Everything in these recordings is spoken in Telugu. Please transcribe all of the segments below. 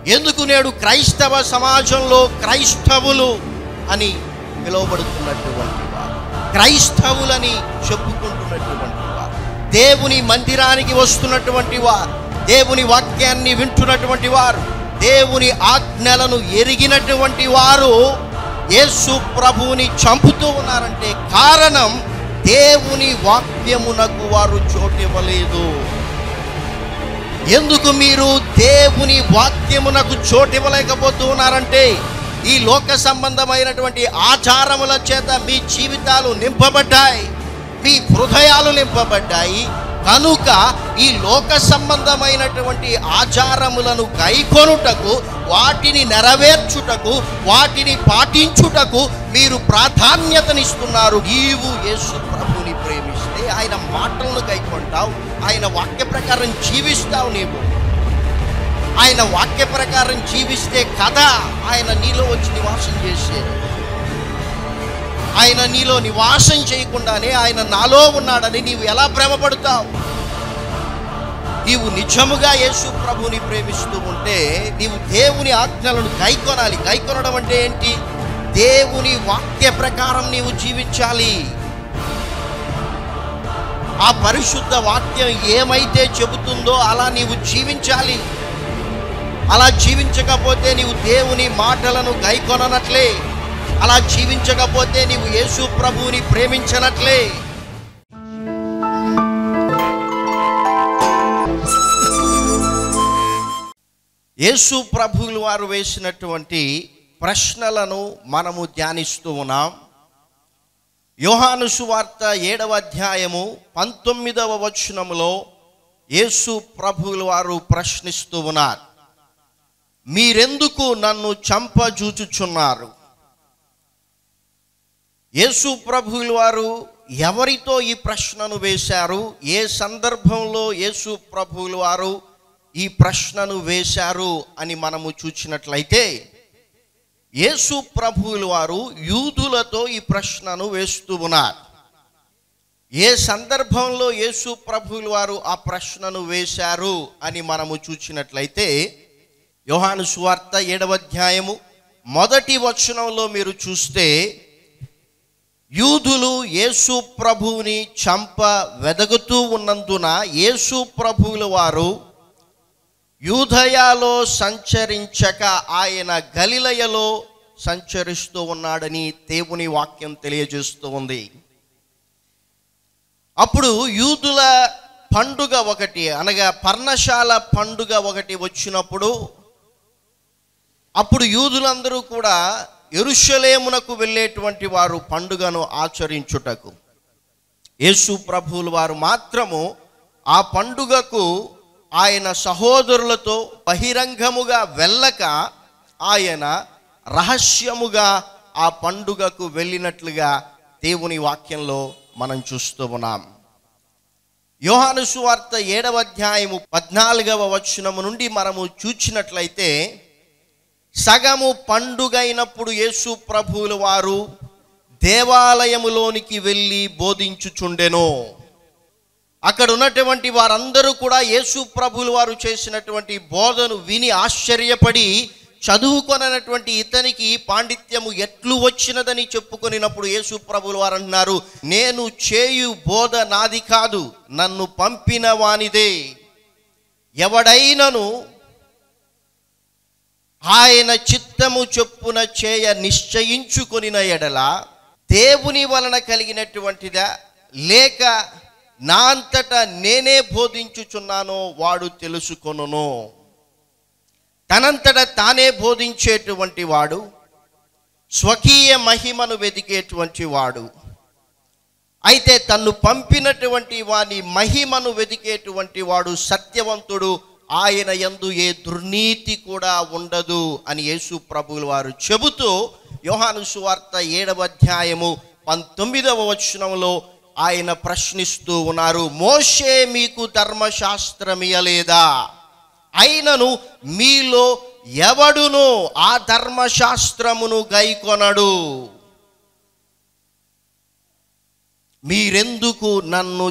ఎందుకు నేడు క్రైస్తవ సమాజంలో క్రైస్తవులు అని పిలువబడుతున్నటువంటి వారు క్రైస్తవులని చెప్పుకుంటున్నటువంటి వారు దేవుని మందిరానికి వస్తున్నటువంటి వారు దేవుని వాక్యాన్ని వింటున్నటువంటి వారు దేవుని ఆజ్ఞలను ఎరిగినటువంటి వారు యేసు ప్రభువుని చంపుతూ ఉన్నారంటే కారణం దేవుని వాక్యమునకు వారు చోటివ్వలేదు ఎందుకు మీరు దేవుని వాక్యమునకు చోటివ్వలేకపోతూ ఉన్నారంటే ఈ లోక సంబంధమైనటువంటి ఆచారముల చేత మీ జీవితాలు నింపబడ్డాయి మీ హృదయాలు నింపబడ్డాయి కనుక ఈ లోక సంబంధమైనటువంటి ఆచారములను గైకొనుటకు వాటిని నెరవేర్చుటకు వాటిని పాటించుటకు మీరు ప్రాధాన్యతనిస్తున్నారు నీవు యేసు ప్రభుని ప్రేమిస్తే ఆయన మాటలను గైకొంటావు ఆయన వాక్య ప్రకారం జీవిస్తావు నీవు ఆయన వాక్య ప్రకారం జీవిస్తే కదా ఆయన నీలో వచ్చి నివాసం చేసేది ఆయన నీలో నివాసం చేయకుండానే ఆయన నాలో ఉన్నాడని నీవు ఎలా భ్రమపడతావు నీవు నిజముగా యేసు ప్రభుని ప్రేమిస్తూ ఉంటే నీవు దేవుని ఆజ్ఞలను గైకొనాలి గైకొనడం అంటే ఏంటి దేవుని వాక్య ప్రకారం నీవు జీవించాలి ఆ పరిశుద్ధ వాక్యం ఏమైతే చెబుతుందో అలా నీవు జీవించాలి అలా జీవించకపోతే నీవు దేవుని మాటలను గైకొననట్లే అలా జీవించకపోతే నీవు యేసు ప్రభువుని ప్రేమించనట్లే యేసు ప్రభువులు వారు వేసినటువంటి ప్రశ్నలను మనము ధ్యానిస్తూ ఉన్నాం యోహాను సువార్త ఏడవ అధ్యాయము పంతొమ్మిదవ వచనములో యేసు ప్రభువులు వారు ప్రశ్నిస్తూ ఉన్నారు మీరెందుకు నన్ను చంపజూచుచున్నారు యేసు ప్రభువులు వారు ఎవరితో ఈ ప్రశ్నను వేశారు ఏ సందర్భంలో యేసు ప్రభువులు వారు ఈ ప్రశ్నను వేశారు అని మనము చూచినట్లయితే యేసు ప్రభువులు వారు యూదులతో ఈ ప్రశ్నను వేస్తూ ఉన్నారు ఏ సందర్భంలో యేసు ప్రభువులు వారు ఆ ప్రశ్నను వేశారు అని మనము చూచినట్లయితే యోహాను సువార్త ఏడవ అధ్యాయము మొదటి వచనంలో మీరు చూస్తే యూదులు యేసు ప్రభువుని చంప వెదగుతూ ఉన్నందున యేసు ప్రభువుల వారు యూదయాలో సంచరించక ఆయన గలిలయలో సంచరిస్తూ ఉన్నాడని దేవుని వాక్యం తెలియజేస్తూ ఉంది అప్పుడు యూదుల పండుగ ఒకటి అనగా పర్ణశాల పండుగ ఒకటి వచ్చినప్పుడు అప్పుడు యూదులందరూ కూడా ఎరుషలేమునకు వెళ్ళేటువంటి వారు పండుగను ఆచరించుటకు యేసు ప్రభువులు వారు మాత్రము ఆ పండుగకు ఆయన సహోదరులతో బహిరంగముగా వెళ్ళక ఆయన రహస్యముగా ఆ పండుగకు వెళ్ళినట్లుగా దేవుని వాక్యంలో మనం చూస్తూ ఉన్నాం యోహాను సువార్త ఏడవ అధ్యాయము పద్నాలుగవ వచనము నుండి మనము చూచినట్లయితే సగము పండుగైనప్పుడు యేసు ప్రభువుల వారు దేవాలయములోనికి వెళ్ళి బోధించుచుండెను అక్కడ ఉన్నటువంటి వారందరూ కూడా యేసు ప్రభువుల వారు చేసినటువంటి బోధను విని ఆశ్చర్యపడి చదువుకొననటువంటి ఇతనికి పాండిత్యము ఎట్లు వచ్చినదని చెప్పుకొనినప్పుడు యేసు ప్రభువుల వారు అంటున్నారు నేను చేయు బోధ నాది కాదు నన్ను పంపిన వానిదే ఎవడైనను ఆయన చిత్తము చొప్పున చేయ నిశ్చయించుకొనిన ఎడల దేవుని వలన కలిగినటువంటిదా లేక నా అంతటా నేనే బోధించుచున్నానో వాడు తెలుసుకొనును తనంతట తానే బోధించేటువంటి వాడు స్వకీయ మహిమను వెదికేటువంటి వాడు అయితే తన్ను పంపినటువంటి వాని మహిమను వెదికేటువంటి వాడు సత్యవంతుడు ఆయన యందు ఏ దుర్నీతి కూడా ఉండదు అని యేసు ప్రభువుల వారు చెబుతూ యోహాను సువార్త ఏడవ అధ్యాయము పంతొమ్మిదవ వచనంలో ఆయన ప్రశ్నిస్తూ ఉన్నారు మోషే మీకు ధర్మశాస్త్రమియలేదా అయినను మీలో ఎవడును ఆ ధర్మశాస్త్రమును గైకొనడు మీరెందుకు నన్ను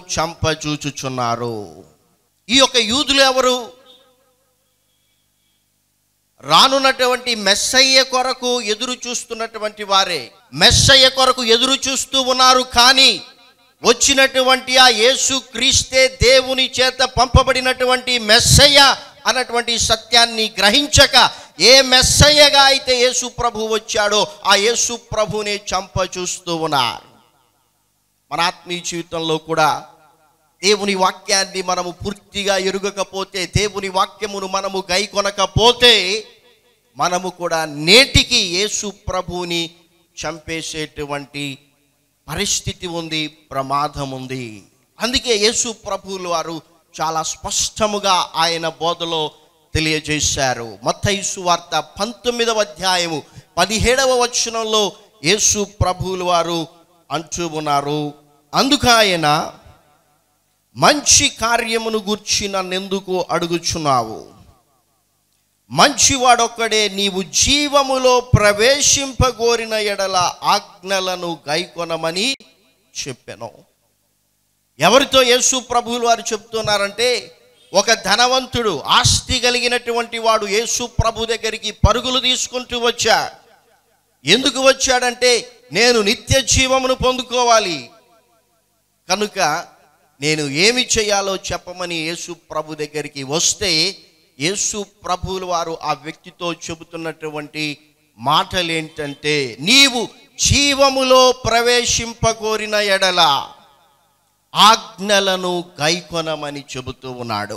చంపచూచుచున్నారు ఈ యొక్క యూదులు ఎవరు రానున్నటువంటి మెస్సయ్య కొరకు ఎదురు చూస్తున్నటువంటి వారే మెస్సయ్య కొరకు ఎదురు చూస్తూ ఉన్నారు కానీ వచ్చినటువంటి ఆ యేసు క్రీస్తే దేవుని చేత పంపబడినటువంటి మెస్సయ్య అన్నటువంటి సత్యాన్ని గ్రహించక ఏ మెస్సయ్యగా అయితే యేసు ప్రభు వచ్చాడో ఆ యేసు ప్రభునే చంప చూస్తూ ఉన్నారు మన ఆత్మీయ జీవితంలో కూడా దేవుని వాక్యాన్ని మనము పూర్తిగా ఎరుగకపోతే దేవుని వాక్యమును మనము గైకొనకపోతే మనము కూడా నేటికి యేసు ప్రభువుని చంపేసేటువంటి పరిస్థితి ఉంది ప్రమాదం ఉంది అందుకే యేసు ప్రభువులు వారు చాలా స్పష్టముగా ఆయన బోధలో తెలియజేశారు మత్తైసు వార్త పంతొమ్మిదవ అధ్యాయము పదిహేడవ వచనంలో యేసు ప్రభువులు వారు అంటూ ఉన్నారు అందుకు ఆయన మంచి కార్యమును గూర్చి నన్నెందుకు అడుగుచున్నావు మంచివాడొక్కడే నీవు జీవములో ప్రవేశింపగోరిన ఎడల ఆజ్ఞలను గైకొనమని చెప్పాను ఎవరితో యేసు ప్రభువులు వారు చెప్తున్నారంటే ఒక ధనవంతుడు ఆస్తి కలిగినటువంటి వాడు యేసు ప్రభు దగ్గరికి పరుగులు తీసుకుంటూ వచ్చాడు ఎందుకు వచ్చాడంటే నేను నిత్య జీవమును పొందుకోవాలి కనుక నేను ఏమి చేయాలో చెప్పమని యేసు ప్రభు దగ్గరికి వస్తే యేసు ప్రభువుల వారు ఆ వ్యక్తితో చెబుతున్నటువంటి మాటలు ఏంటంటే నీవు జీవములో ప్రవేశింపకోరిన ఎడల ఆజ్ఞలను గైకొనమని చెబుతూ ఉన్నాడు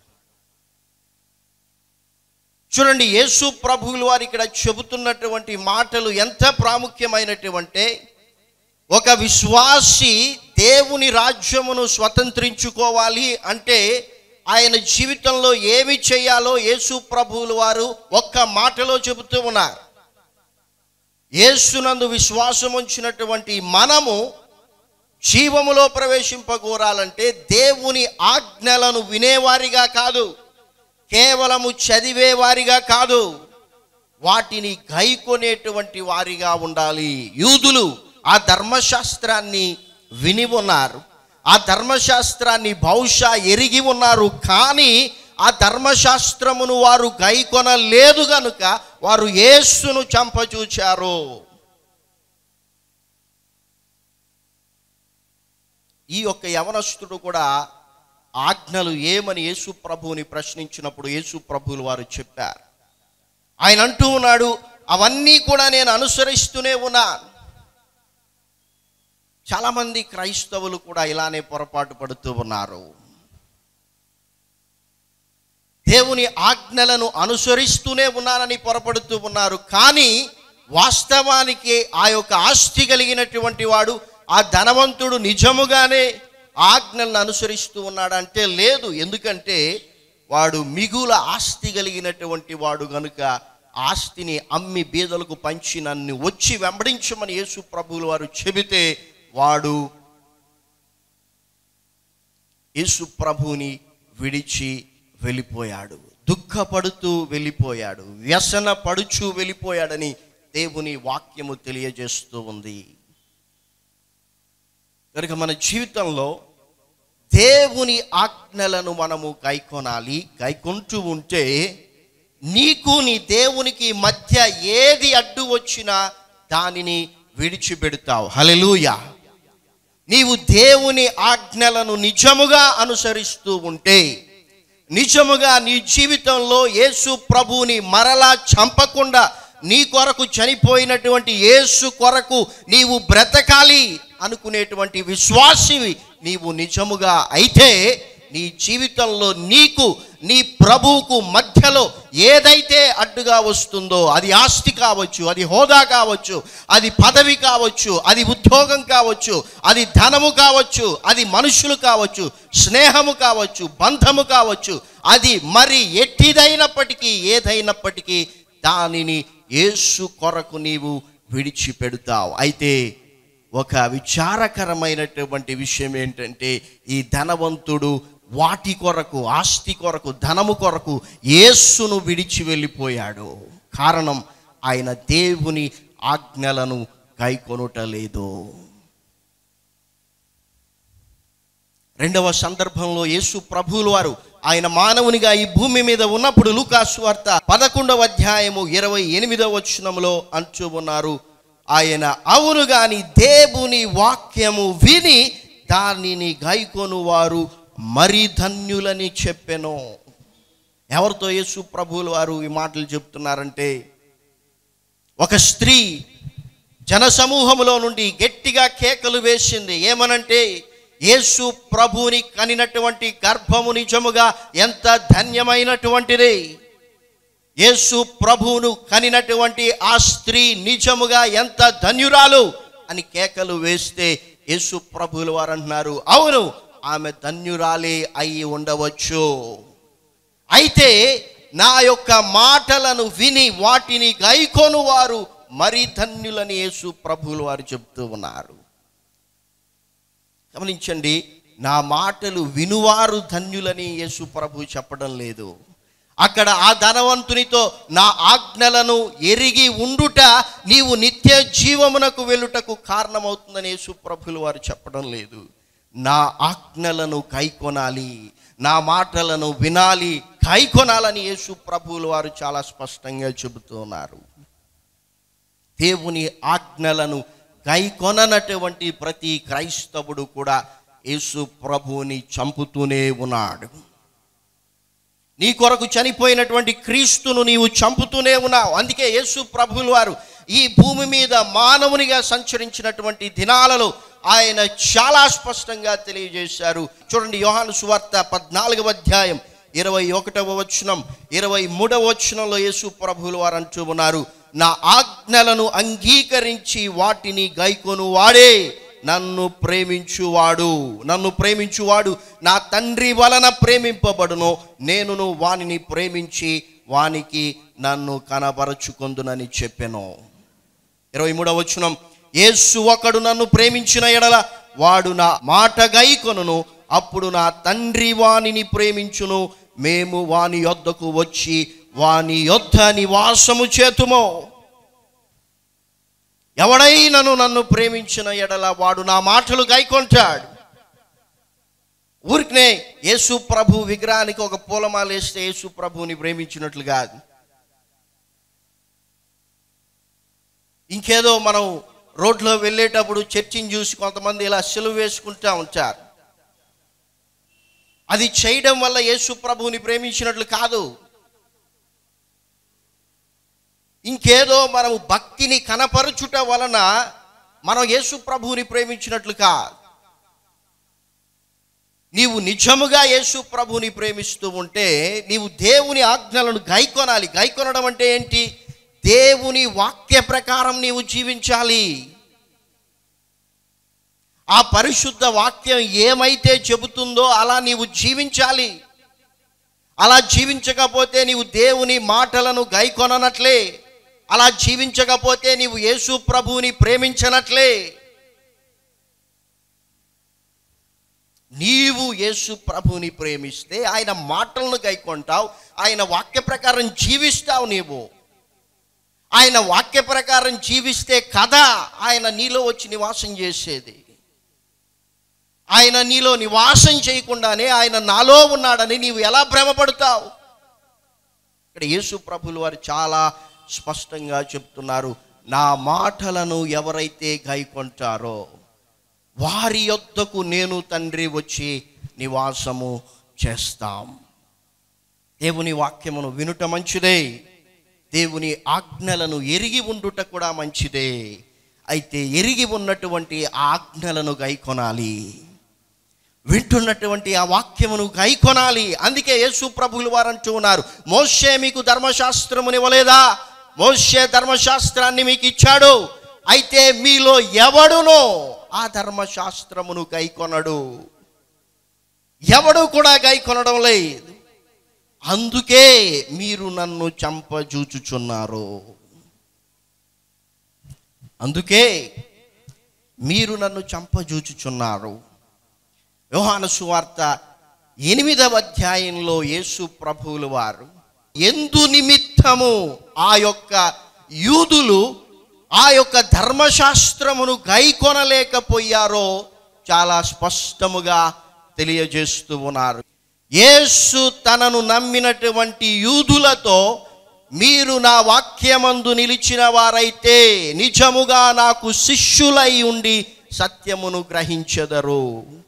చూడండి యేసు ప్రభువులు వారు ఇక్కడ చెబుతున్నటువంటి మాటలు ఎంత ప్రాముఖ్యమైనటువంటి ఒక విశ్వాసి దేవుని రాజ్యమును స్వతంత్రించుకోవాలి అంటే ఆయన జీవితంలో ఏమి చేయాలో యేసు ప్రభువులు వారు ఒక్క మాటలో చెబుతూ ఉన్నారు యేసునందు విశ్వాసం ఉంచినటువంటి మనము జీవములో ప్రవేశింపగోరాలంటే దేవుని ఆజ్ఞలను వినేవారిగా కాదు కేవలము చదివేవారిగా కాదు వాటిని గైకొనేటువంటి వారిగా ఉండాలి యూదులు ఆ ధర్మశాస్త్రాన్ని విని ఉన్నారు ఆ ధర్మశాస్త్రాన్ని బహుశా ఎరిగి ఉన్నారు కానీ ఆ ధర్మశాస్త్రమును వారు గైకొనలేదు గనుక వారు యేసును చంపచూచారు ఈ యొక్క యవనస్తుడు కూడా ఆజ్ఞలు ఏమని యేసు ప్రభువుని ప్రశ్నించినప్పుడు యేసు ప్రభువులు వారు చెప్పారు ఆయన అంటూ ఉన్నాడు అవన్నీ కూడా నేను అనుసరిస్తూనే ఉన్నా చాలామంది క్రైస్తవులు కూడా ఇలానే పొరపాటు పడుతూ ఉన్నారు దేవుని ఆజ్ఞలను అనుసరిస్తూనే ఉన్నానని పొరపడుతూ ఉన్నారు కానీ వాస్తవానికి ఆ యొక్క ఆస్తి కలిగినటువంటి వాడు ఆ ధనవంతుడు నిజముగానే ఆజ్ఞలను అనుసరిస్తూ ఉన్నాడంటే లేదు ఎందుకంటే వాడు మిగుల ఆస్తి కలిగినటువంటి వాడు గనుక ఆస్తిని అమ్మి బీదలకు పంచి నన్ను వచ్చి వెంబడించమని యేసు ప్రభువులు వారు చెబితే వాడు యేసు ప్రభువుని విడిచి వెళ్ళిపోయాడు దుఃఖపడుతూ వెళ్ళిపోయాడు వ్యసన పడుచు వెళ్ళిపోయాడని దేవుని వాక్యము తెలియజేస్తూ ఉంది కనుక మన జీవితంలో దేవుని ఆజ్ఞలను మనము గైకొనాలి గైకొంటూ ఉంటే నీకు నీ దేవునికి మధ్య ఏది అడ్డు వచ్చినా దానిని విడిచిపెడతావు హలెలూయా నీవు దేవుని ఆజ్ఞలను నిజముగా అనుసరిస్తూ ఉంటే నిజముగా నీ జీవితంలో యేసు ప్రభువుని మరలా చంపకుండా నీ కొరకు చనిపోయినటువంటి యేసు కొరకు నీవు బ్రతకాలి అనుకునేటువంటి విశ్వాసివి నీవు నిజముగా అయితే నీ జీవితంలో నీకు నీ ప్రభువుకు మధ్యలో ఏదైతే అడ్డుగా వస్తుందో అది ఆస్తి కావచ్చు అది హోదా కావచ్చు అది పదవి కావచ్చు అది ఉద్యోగం కావచ్చు అది ధనము కావచ్చు అది మనుషులు కావచ్చు స్నేహము కావచ్చు బంధము కావచ్చు అది మరి ఎట్టిదైనప్పటికీ ఏదైనప్పటికీ దానిని యేసు కొరకు నీవు విడిచిపెడతావు అయితే ఒక విచారకరమైనటువంటి విషయం ఏంటంటే ఈ ధనవంతుడు వాటి కొరకు ఆస్తి కొరకు ధనము కొరకు యేస్సును విడిచి వెళ్ళిపోయాడు కారణం ఆయన దేవుని ఆజ్ఞలను గైకొనుటలేదు రెండవ సందర్భంలో యేసు ప్రభువుల వారు ఆయన మానవునిగా ఈ భూమి మీద ఉన్నప్పుడు లూకాసు వార్త పదకొండవ అధ్యాయము ఇరవై ఎనిమిదవ వచనంలో అంటూ ఉన్నారు ఆయన అవును గాని దేవుని వాక్యము విని దానిని గైకొను వారు మరి ధన్యులని చెప్పెను ఎవరితో యేసు ప్రభువులు వారు ఈ మాటలు చెప్తున్నారంటే ఒక స్త్రీ జనసమూహములో నుండి గట్టిగా కేకలు వేసింది ఏమనంటే యేసు ప్రభుని కనినటువంటి గర్భము నిజముగా ఎంత ధన్యమైనటువంటిది యేసు ప్రభువును కనినటువంటి ఆ స్త్రీ నిజముగా ఎంత ధన్యురాలు అని కేకలు వేస్తే యేసు ప్రభువుల వారు అంటున్నారు అవును ఆమె ధన్యురాలే అయి ఉండవచ్చు అయితే నా యొక్క మాటలను విని వాటిని గైకొను వారు మరి ధన్యులని యేసు ప్రభువులు వారు చెప్తూ ఉన్నారు గమనించండి నా మాటలు వినువారు ధన్యులని యేసు ప్రభు చెప్పడం లేదు అక్కడ ఆ ధనవంతునితో నా ఆజ్ఞలను ఎరిగి ఉండుట నీవు నిత్య జీవమునకు వెళ్ళుటకు కారణమవుతుందని యేసు ప్రభులు వారు చెప్పడం లేదు నా ఆజ్ఞలను కైకొనాలి నా మాటలను వినాలి కైకొనాలని యేసు ప్రభువులు వారు చాలా స్పష్టంగా చెబుతున్నారు దేవుని ఆజ్ఞలను గైకొననటువంటి ప్రతి క్రైస్తవుడు కూడా యేసు ప్రభువుని చంపుతూనే ఉన్నాడు నీ కొరకు చనిపోయినటువంటి క్రీస్తును నీవు చంపుతూనే ఉన్నావు అందుకే యేసు ప్రభువులు వారు ఈ భూమి మీద మానవునిగా సంచరించినటువంటి దినాలలో ఆయన చాలా స్పష్టంగా తెలియజేశారు చూడండి యోహాను సువార్త పద్నాలుగవ అధ్యాయం ఇరవై ఒకటవ వచనం ఇరవై మూడవ వచనంలో యేసు ప్రభువులు వారు అంటూ ఉన్నారు నా ఆజ్ఞలను అంగీకరించి వాటిని గైకొను వాడే నన్ను ప్రేమించువాడు నన్ను ప్రేమించువాడు నా తండ్రి వలన ప్రేమింపబడును నేనును వానిని ప్రేమించి వానికి నన్ను కనబరచుకొందునని చెప్పెను ఇరవై మూడవ వచనం యేసు ఒకడు నన్ను ప్రేమించిన ఎడల వాడు నా మాట గైకొనును అప్పుడు నా తండ్రి వానిని ప్రేమించును మేము వాని యొద్దకు వచ్చి వాని యొద్ద నివాసము చేతుమో ఎవడైనను నన్ను ప్రేమించిన ఎడల వాడు నా మాటలు గైకొంటాడు ఊరికనే యేసు ప్రభు విగ్రహానికి ఒక పూలమాల వేస్తే యేసు ప్రభుని ప్రేమించినట్లు కాదు ఇంకేదో మనం రోడ్లో వెళ్ళేటప్పుడు చర్చిని చూసి కొంతమంది ఇలా సెలవు వేసుకుంటా ఉంటారు అది చేయడం వల్ల యేసు ప్రభువుని ప్రేమించినట్లు కాదు ఇంకేదో మనం భక్తిని కనపరుచుట వలన మనం యేసు ప్రభువుని ప్రేమించినట్లు కాదు నీవు నిజముగా యేసు ప్రభువుని ప్రేమిస్తూ ఉంటే నీవు దేవుని ఆజ్ఞలను గైకొనాలి గైకొనడం అంటే ఏంటి దేవుని వాక్య ప్రకారం నీవు జీవించాలి ఆ పరిశుద్ధ వాక్యం ఏమైతే చెబుతుందో అలా నీవు జీవించాలి అలా జీవించకపోతే నీవు దేవుని మాటలను గైకొననట్లే అలా జీవించకపోతే నీవు యేసు ప్రభువుని ప్రేమించనట్లే నీవు యేసు ప్రభువుని ప్రేమిస్తే ఆయన మాటలను గైకొంటావు ఆయన వాక్య ప్రకారం జీవిస్తావు నీవు ఆయన వాక్య ప్రకారం జీవిస్తే కదా ఆయన నీలో వచ్చి నివాసం చేసేది ఆయన నీలో నివాసం చేయకుండానే ఆయన నాలో ఉన్నాడని నీవు ఎలా భ్రమపడతావు ఇక్కడ యేసు ప్రభులు వారు చాలా స్పష్టంగా చెప్తున్నారు నా మాటలను ఎవరైతే గైకొంటారో వారి యొద్దకు నేను తండ్రి వచ్చి నివాసము చేస్తాం దేవుని వాక్యమును వినుట మంచిదే దేవుని ఆజ్ఞలను ఎరిగి ఉండుట కూడా మంచిదే అయితే ఎరిగి ఉన్నటువంటి ఆ ఆజ్ఞలను గైకొనాలి వింటున్నటువంటి ఆ వాక్యమును గైకొనాలి అందుకే యేసు ప్రభువులు వారు అంటూ ఉన్నారు మోషే మీకు ధర్మశాస్త్రమునివ్వలేదా మోషే ధర్మశాస్త్రాన్ని మీకు ఇచ్చాడు అయితే మీలో ఎవడునో ఆ ధర్మశాస్త్రమును గైకొనడు ఎవడు కూడా గైకొనడం లేదు అందుకే మీరు నన్ను చంపజూచుచున్నారు అందుకే మీరు నన్ను చంపజూచుచున్నారు యోహాను సువార్త ఎనిమిదవ అధ్యాయంలో యేసు ప్రభువులు వారు ఎందు నిమిత్తము ఆ యొక్క యూదులు ఆ యొక్క ధర్మశాస్త్రమును గైకొనలేకపోయారో చాలా స్పష్టముగా తెలియజేస్తూ ఉన్నారు యేసు తనను నమ్మినటువంటి యూదులతో మీరు నా వాక్యమందు నిలిచిన వారైతే నిజముగా నాకు శిష్యులై ఉండి సత్యమును గ్రహించెదరు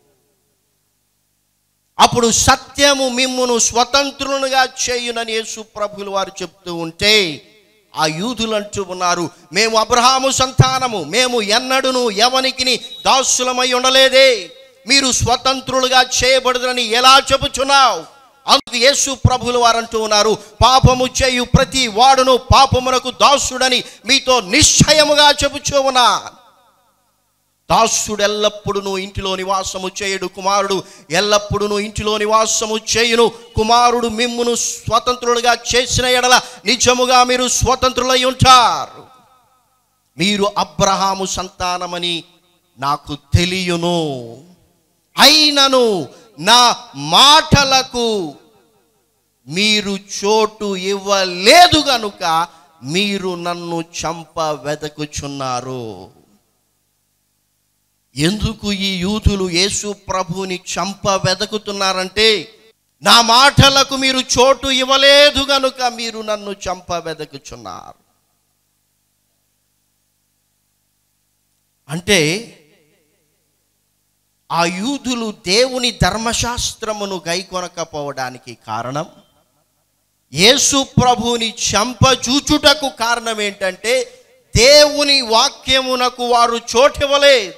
అప్పుడు సత్యము మిమ్మును స్వతంత్రులుగా చేయునని యేసు ప్రభులు వారు చెప్తూ ఉంటే ఆ యూదులు అంటూ ఉన్నారు మేము అబ్రహాము సంతానము మేము ఎన్నడును ఎవనికిని దాసులమై ఉండలేదే మీరు స్వతంత్రులుగా చేయబడుదని ఎలా చెబుచున్నావు అందుకు యేసు ప్రభులు వారు అంటూ ఉన్నారు పాపము చేయు ప్రతి వాడును పాపమునకు దాసుడని మీతో నిశ్చయముగా చెబుచూ ఉన్నా దాసుడు ఎల్లప్పుడూ ఇంటిలో నివాసము చేయుడు కుమారుడు ఎల్లప్పుడూ ఇంటిలో నివాసము చేయును కుమారుడు మిమ్మును స్వతంత్రులుగా చేసిన ఎడల నిజముగా మీరు స్వతంత్రులై ఉంటారు మీరు అబ్రహాము సంతానమని నాకు తెలియను అయినను నా మాటలకు మీరు చోటు ఇవ్వలేదు గనుక మీరు నన్ను చంప వెదకుచున్నారు ఎందుకు ఈ యూదులు యేసు ప్రభుని చంప వెదకుతున్నారంటే నా మాటలకు మీరు చోటు ఇవ్వలేదు గనుక మీరు నన్ను చంప వెదకుచున్నారు అంటే ఆ యూదులు దేవుని ధర్మశాస్త్రమును గైకొనకపోవడానికి కారణం యేసు ప్రభుని చంపచూచుటకు కారణం ఏంటంటే దేవుని వాక్యమునకు వారు చోటివ్వలేదు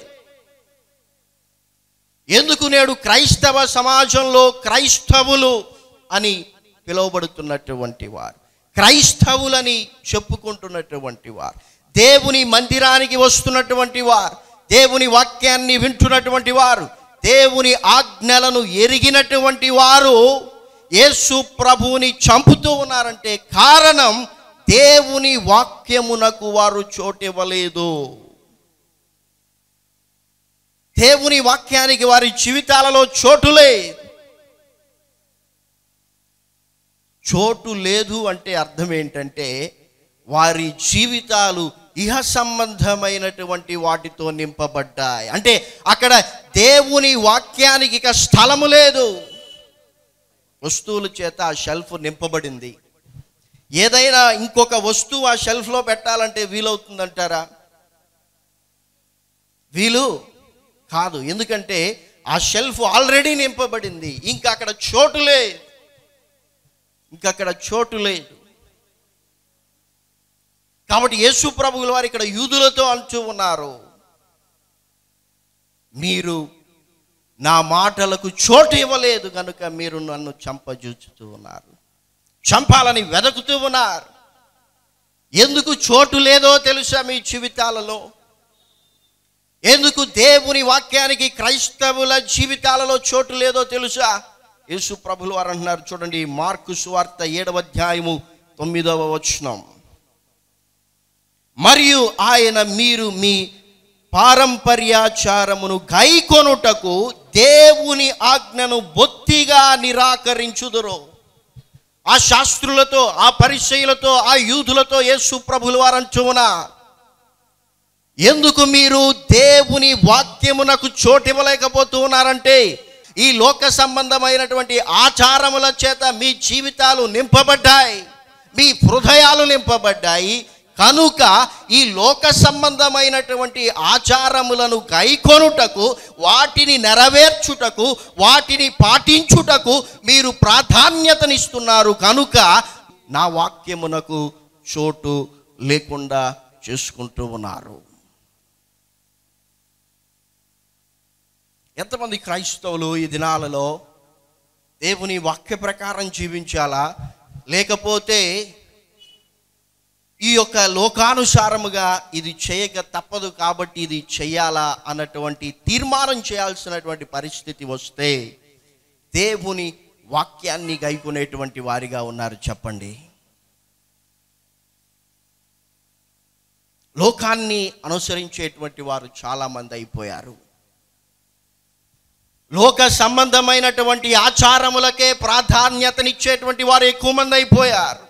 ఎందుకు నేడు క్రైస్తవ సమాజంలో క్రైస్తవులు అని పిలువబడుతున్నటువంటి వారు క్రైస్తవులని చెప్పుకుంటున్నటువంటి వారు దేవుని మందిరానికి వస్తున్నటువంటి వారు దేవుని వాక్యాన్ని వింటున్నటువంటి వారు దేవుని ఆజ్ఞలను ఎరిగినటువంటి వారు యేసు ప్రభువుని చంపుతూ ఉన్నారంటే కారణం దేవుని వాక్యమునకు వారు చోటివ్వలేదు దేవుని వాక్యానికి వారి జీవితాలలో చోటు లేదు చోటు లేదు అంటే అర్థం ఏంటంటే వారి జీవితాలు ఇహ సంబంధమైనటువంటి వాటితో నింపబడ్డాయి అంటే అక్కడ దేవుని వాక్యానికి ఇక స్థలము లేదు వస్తువుల చేత ఆ షెల్ఫ్ నింపబడింది ఏదైనా ఇంకొక వస్తువు ఆ షెల్ఫ్లో పెట్టాలంటే వీలవుతుందంటారా వీలు కాదు ఎందుకంటే ఆ షెల్ఫ్ ఆల్రెడీ నింపబడింది ఇంకా అక్కడ చోటు లేదు ఇంకా అక్కడ చోటు లేదు కాబట్టి యేసు ప్రభువుల వారు ఇక్కడ యూదులతో అంటూ ఉన్నారు మీరు నా మాటలకు చోటు ఇవ్వలేదు కనుక మీరు నన్ను చంపజూచుతూ ఉన్నారు చంపాలని వెదకుతూ ఉన్నారు ఎందుకు చోటు లేదో తెలుసా మీ జీవితాలలో ఎందుకు దేవుని వాక్యానికి క్రైస్తవుల జీవితాలలో చోటు లేదో తెలుసా యేసు ప్రభులు వారు అంటున్నారు చూడండి మార్కు సువార్త ఏడవ అధ్యాయము తొమ్మిదవ వచనం మరియు ఆయన మీరు మీ పారంపర్యాచారమును గైకొనుటకు దేవుని ఆజ్ఞను బొత్తిగా నిరాకరించుదురు ఆ శాస్త్రులతో ఆ పరిచయులతో ఆ యూదులతో యేసు ప్రభులు వారు అంటున్నా ఎందుకు మీరు దేవుని వాక్యమునకు చోటివ్వలేకపోతూ ఉన్నారంటే ఈ లోక సంబంధమైనటువంటి ఆచారముల చేత మీ జీవితాలు నింపబడ్డాయి మీ హృదయాలు నింపబడ్డాయి కనుక ఈ లోక సంబంధమైనటువంటి ఆచారములను గైకొనుటకు వాటిని నెరవేర్చుటకు వాటిని పాటించుటకు మీరు ప్రాధాన్యతనిస్తున్నారు కనుక నా వాక్యమునకు చోటు లేకుండా చేసుకుంటూ ఉన్నారు ఎంతమంది క్రైస్తవులు ఈ దినాలలో దేవుని వాక్య ప్రకారం జీవించాలా లేకపోతే ఈ యొక్క లోకానుసారముగా ఇది చేయక తప్పదు కాబట్టి ఇది చేయాలా అన్నటువంటి తీర్మానం చేయాల్సినటువంటి పరిస్థితి వస్తే దేవుని వాక్యాన్ని గైకునేటువంటి వారిగా ఉన్నారు చెప్పండి లోకాన్ని అనుసరించేటువంటి వారు చాలామంది అయిపోయారు లోక సంబంధమైనటువంటి ఆచారములకే ప్రాధాన్యతనిచ్చేటువంటి వారు ఎక్కువ మంది అయిపోయారు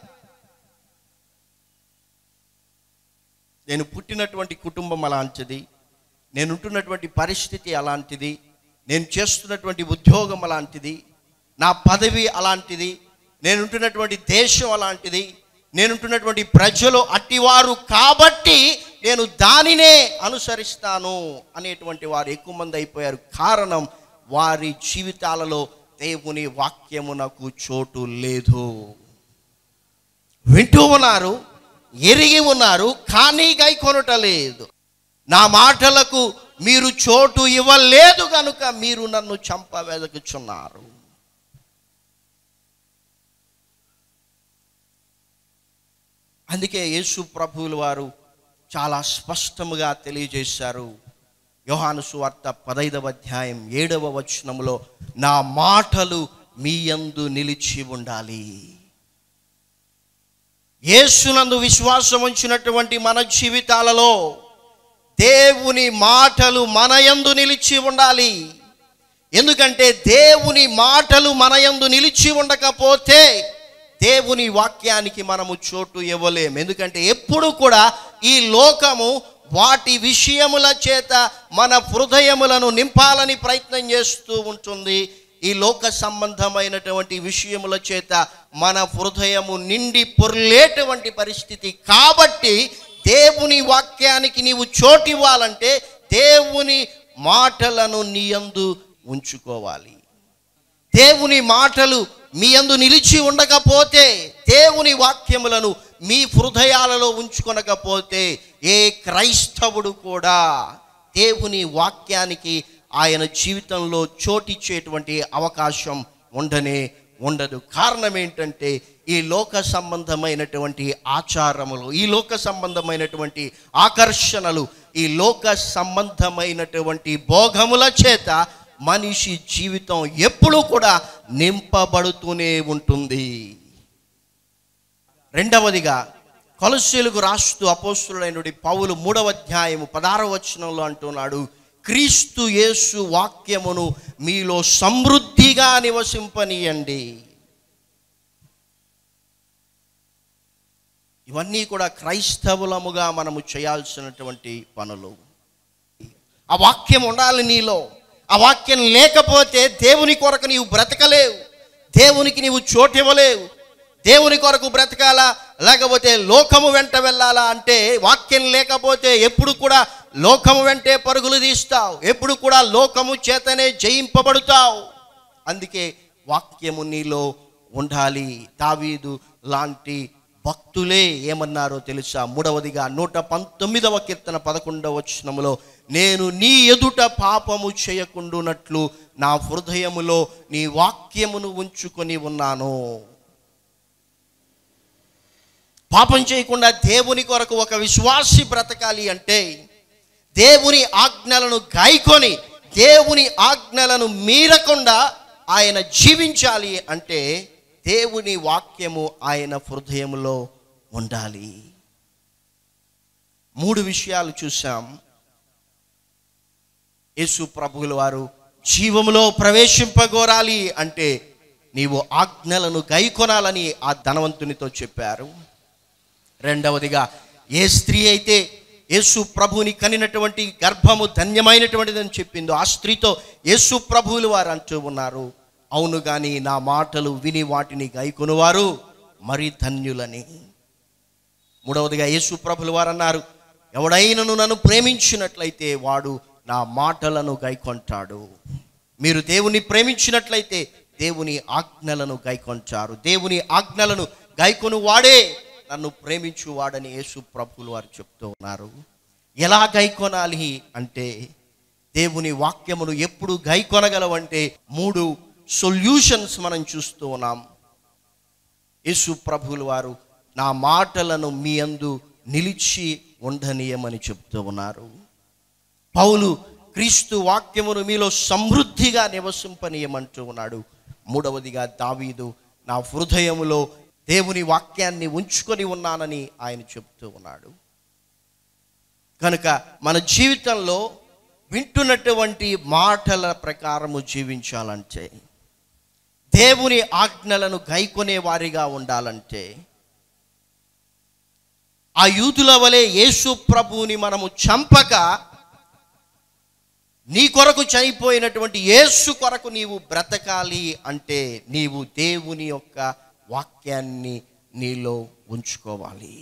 నేను పుట్టినటువంటి కుటుంబం అలాంటిది నేను ఉంటున్నటువంటి పరిస్థితి అలాంటిది నేను చేస్తున్నటువంటి ఉద్యోగం అలాంటిది నా పదవి అలాంటిది నేనుంటున్నటువంటి దేశం అలాంటిది నేనుంటున్నటువంటి ప్రజలు అట్టివారు కాబట్టి నేను దానినే అనుసరిస్తాను అనేటువంటి వారు ఎక్కువ మంది అయిపోయారు కారణం వారి జీవితాలలో దేవుని వాక్యమునకు చోటు లేదు వింటూ ఉన్నారు ఎరిగి ఉన్నారు కానీ గైకొనుట లేదు నా మాటలకు మీరు చోటు ఇవ్వలేదు కనుక మీరు నన్ను చంప వెదకుచున్నారు అందుకే యేసు ప్రభువుల వారు చాలా స్పష్టముగా తెలియజేశారు యోహాను సువార్త పదైదవ అధ్యాయం ఏడవ వచనములో నా మాటలు మీ యందు నిలిచి ఉండాలి యేసునందు విశ్వాసం ఉంచినటువంటి మన జీవితాలలో దేవుని మాటలు మన యందు నిలిచి ఉండాలి ఎందుకంటే దేవుని మాటలు మన యందు నిలిచి ఉండకపోతే దేవుని వాక్యానికి మనము చోటు ఇవ్వలేము ఎందుకంటే ఎప్పుడు కూడా ఈ లోకము వాటి విషయముల చేత మన హృదయములను నింపాలని ప్రయత్నం చేస్తూ ఉంటుంది ఈ లోక సంబంధమైనటువంటి విషయముల చేత మన హృదయము నిండి పొర్లేటువంటి పరిస్థితి కాబట్టి దేవుని వాక్యానికి నీవు చోటివ్వాలంటే దేవుని మాటలను నీయందు ఉంచుకోవాలి దేవుని మాటలు మీ అందు నిలిచి ఉండకపోతే దేవుని వాక్యములను మీ హృదయాలలో ఉంచుకొనకపోతే ఏ క్రైస్తవుడు కూడా దేవుని వాక్యానికి ఆయన జీవితంలో చోటిచ్చేటువంటి అవకాశం ఉండనే ఉండదు కారణం ఏంటంటే ఈ లోక సంబంధమైనటువంటి ఆచారములు ఈ లోక సంబంధమైనటువంటి ఆకర్షణలు ఈ లోక సంబంధమైనటువంటి భోగముల చేత మనిషి జీవితం ఎప్పుడూ కూడా నింపబడుతూనే ఉంటుంది రెండవదిగా కొలసీలకు రాస్తూ అపోస్తులైనడి పౌలు మూడవ అధ్యాయము పదారవ వచనంలో అంటున్నాడు క్రీస్తు యేసు వాక్యమును మీలో సమృద్ధిగా నివసింపనీయండి ఇవన్నీ కూడా క్రైస్తవులముగా మనము చేయాల్సినటువంటి పనులు ఆ వాక్యం ఉండాలి నీలో ఆ వాక్యం లేకపోతే దేవుని కొరకు నీవు బ్రతకలేవు దేవునికి నీవు చోటు ఇవ్వలేవు దేవుని కొరకు బ్రతకాలా లేకపోతే లోకము వెంట వెళ్ళాలా అంటే వాక్యం లేకపోతే ఎప్పుడు కూడా లోకము వెంటే పరుగులు తీస్తావు ఎప్పుడు కూడా లోకము చేతనే జయింపబడుతావు అందుకే వాక్యము నీలో ఉండాలి దావీదు లాంటి భక్తులే ఏమన్నారో తెలుసా మూడవదిగా నూట పంతొమ్మిదవ కీర్తన పదకొండవ వచనములో నేను నీ ఎదుట పాపము చేయకుండునట్లు నా హృదయములో నీ వాక్యమును ఉంచుకొని ఉన్నాను పాపం చేయకుండా దేవుని కొరకు ఒక విశ్వాసి బ్రతకాలి అంటే దేవుని ఆజ్ఞలను గాయకొని దేవుని ఆజ్ఞలను మీరకుండా ఆయన జీవించాలి అంటే దేవుని వాక్యము ఆయన హృదయంలో ఉండాలి మూడు విషయాలు చూసాం యేసు ప్రభువుల వారు జీవములో ప్రవేశింపగోరాలి అంటే నీవు ఆజ్ఞలను గైకొనాలని ఆ ధనవంతునితో చెప్పారు రెండవదిగా ఏ స్త్రీ అయితే యేసు ప్రభువుని కనినటువంటి గర్భము ధన్యమైనటువంటిదని చెప్పిందో ఆ స్త్రీతో యేసు ప్రభువులు వారు అంటూ ఉన్నారు అవును కానీ నా మాటలు విని వాటిని గైకొనువారు మరి ధన్యులని మూడవదిగా యేసు ప్రభులు వారు అన్నారు ఎవడైనను నన్ను ప్రేమించినట్లయితే వాడు నా మాటలను గైకొంటాడు మీరు దేవుని ప్రేమించినట్లయితే దేవుని ఆజ్ఞలను గైకొంటారు దేవుని ఆజ్ఞలను గైకొను వాడే నన్ను ప్రేమించువాడని యేసు ప్రభులు వారు చెప్తూ ఉన్నారు ఎలా గైకొనాలి అంటే దేవుని వాక్యమును ఎప్పుడు గైకొనగలవంటే మూడు సొల్యూషన్స్ మనం చూస్తూ ఉన్నాం యేసు ప్రభువులు వారు నా మాటలను మీ అందు నిలిచి ఉండనీయమని చెప్తూ ఉన్నారు పౌలు క్రీస్తు వాక్యమును మీలో సమృద్ధిగా నివసింపనీయమంటూ ఉన్నాడు మూడవదిగా దావీదు నా హృదయములో దేవుని వాక్యాన్ని ఉంచుకొని ఉన్నానని ఆయన చెప్తూ ఉన్నాడు కనుక మన జీవితంలో వింటున్నటువంటి మాటల ప్రకారము జీవించాలంటే దేవుని ఆజ్ఞలను గైకొనే వారిగా ఉండాలంటే ఆ యూదుల వలె యేసు ప్రభువుని మనము చంపక నీ కొరకు చనిపోయినటువంటి యేసు కొరకు నీవు బ్రతకాలి అంటే నీవు దేవుని యొక్క వాక్యాన్ని నీలో ఉంచుకోవాలి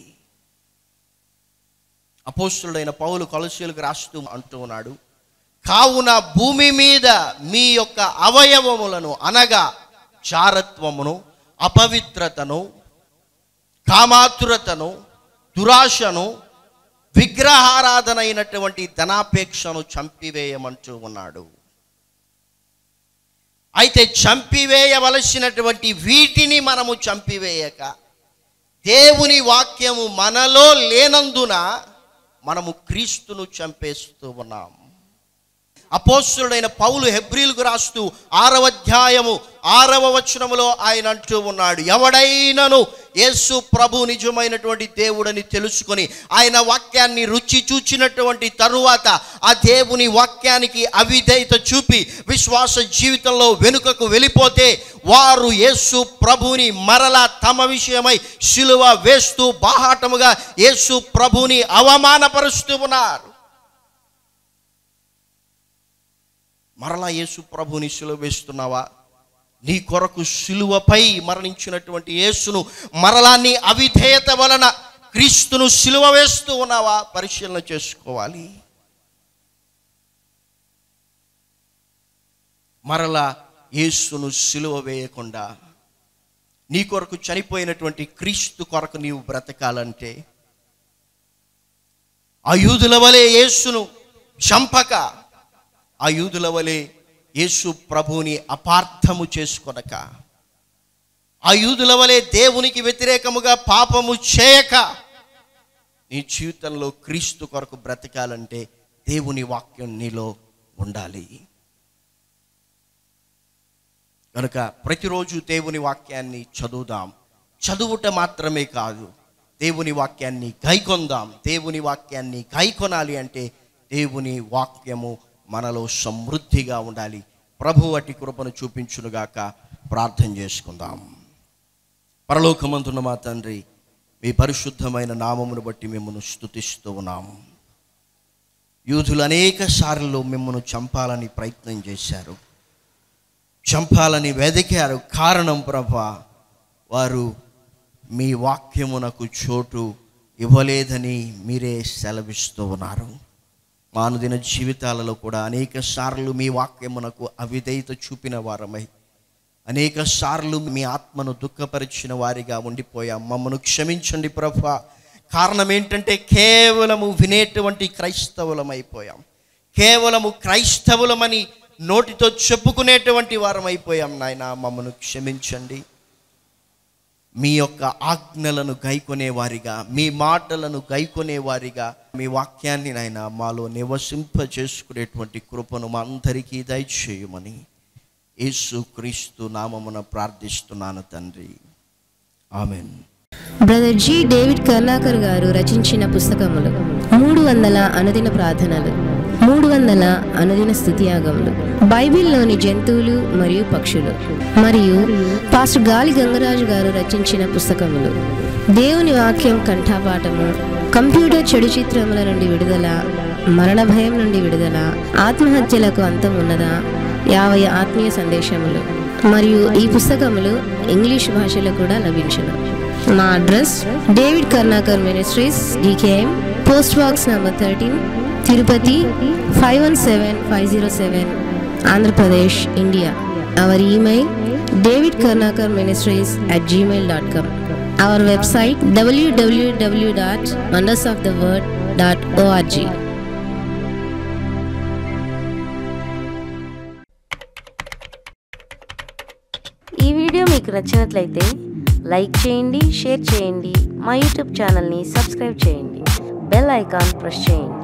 అపోస్తుడైన పౌలు కొలసీలకు రాస్తూ అంటూ ఉన్నాడు కావున భూమి మీద మీ యొక్క అవయవములను అనగా చారత్వమును అపవిత్రతను కామాతురతను దురాశను విగ్రహారాధన అయినటువంటి ధనాపేక్షను చంపివేయమంటూ ఉన్నాడు అయితే చంపివేయవలసినటువంటి వీటిని మనము చంపివేయక దేవుని వాక్యము మనలో లేనందున మనము క్రీస్తును చంపేస్తూ ఉన్నాం అపోస్తుడైన పౌలు హెబ్రిల్కు రాస్తూ ఆరవ అధ్యాయము ఆరవ వచనములో ఆయన అంటూ ఉన్నాడు ఎవడైనను యేసు ప్రభు నిజమైనటువంటి దేవుడని తెలుసుకొని ఆయన వాక్యాన్ని రుచి చూచినటువంటి తరువాత ఆ దేవుని వాక్యానికి అవిధేయత చూపి విశ్వాస జీవితంలో వెనుకకు వెళ్ళిపోతే వారు యేసు ప్రభుని మరలా తమ విషయమై శిలువ వేస్తూ బాహాటముగా యేసు ప్రభుని అవమానపరుస్తూ ఉన్నారు మరలా యేసు ప్రభుని సిలువ వేస్తున్నావా నీ కొరకు సిలువపై మరణించినటువంటి యేసును మరలా నీ అవిధేయత వలన క్రీస్తును సిలువ వేస్తూ ఉన్నావా పరిశీలన చేసుకోవాలి మరలా యేసును సిలువ వేయకుండా నీ కొరకు చనిపోయినటువంటి క్రీస్తు కొరకు నీవు బ్రతకాలంటే ఆ యూదుల వలె యేసును చంపక ఆ యూదుల వలె యేసు ప్రభువుని అపార్థము చేసుకొనక ఆ యూదుల వలె దేవునికి వ్యతిరేకముగా పాపము చేయక నీ జీవితంలో క్రీస్తు కొరకు బ్రతకాలంటే దేవుని వాక్యం నీలో ఉండాలి కనుక ప్రతిరోజు దేవుని వాక్యాన్ని చదువుదాం చదువుట మాత్రమే కాదు దేవుని వాక్యాన్ని గైకొందాం దేవుని వాక్యాన్ని గైకొనాలి అంటే దేవుని వాక్యము మనలో సమృద్ధిగా ఉండాలి ప్రభు అటి కృపను చూపించునుగాక ప్రార్థన చేసుకుందాం పరలోకమంతున్న మా తండ్రి మీ పరిశుద్ధమైన నామమును బట్టి మిమ్మల్ని స్తుతిస్తూ ఉన్నాము యూదులు అనేక సార్లు మిమ్మల్ని చంపాలని ప్రయత్నం చేశారు చంపాలని వెదికారు కారణం ప్రభా వారు మీ వాక్యమునకు చోటు ఇవ్వలేదని మీరే సెలవిస్తూ ఉన్నారు మానుదిన జీవితాలలో కూడా అనేక సార్లు మీ వాక్యమునకు అవిధేయత చూపిన వారమై అనేక సార్లు మీ ఆత్మను దుఃఖపరిచిన వారిగా ఉండిపోయాం మమ్మను క్షమించండి ప్రభా కారణం ఏంటంటే కేవలము వినేటువంటి క్రైస్తవులమైపోయాం కేవలము క్రైస్తవులమని నోటితో చెప్పుకునేటువంటి వారం అయిపోయాం నాయన మమ్మను క్షమించండి మీ యొక్క ఆజ్ఞలను గైకొనేవారిగా మీ మాటలను గైకొనేవారిగా మీ వాక్యాన్ని నాయన మాలో నివసింప చేసుకునేటువంటి కృపను మా అందరికీ దయచేయమని యేసు క్రీస్తు నామమున ప్రార్థిస్తున్నాను తండ్రి amen brother G David Karnakar గారు రచించిన పుస్తకములు మూడు వందల అనుదిన ప్రార్థనలు మూడు వందల అనుదిన స్థుతియాగములు బైబిల్లోని జంతువులు మరియు పక్షులు మరియు పాస్టర్ గాలి గంగరాజు గారు రచించిన పుస్తకములు దేవుని వాక్యం కంఠాపాఠము కంప్యూటర్ చెడు చిత్రముల నుండి విడుదల మరణ భయం నుండి విడుదల ఆత్మహత్యలకు అంతం ఉన్నదా యాభై ఆత్మీయ సందేశములు మరియు ఈ పుస్తకములు ఇంగ్లీష్ భాషలో కూడా లభించును మా address David Karnakar ministries D K M post box number thirteen Tirupati five one seven five zero seven Andhra Pradesh India our email David Karnakar ministries at Gmail dot com our website W W W dot wonders of the word dot O R G ఈ వీడియో మీకు నచ్చినట్లయితే లైక్ చేయండి షేర్ చేయండి మా యూట్యూబ్ ఛానల్ని సబ్స్క్రైబ్ చేయండి బెల్ ఐకాన్ ప్రెస్ చేయండి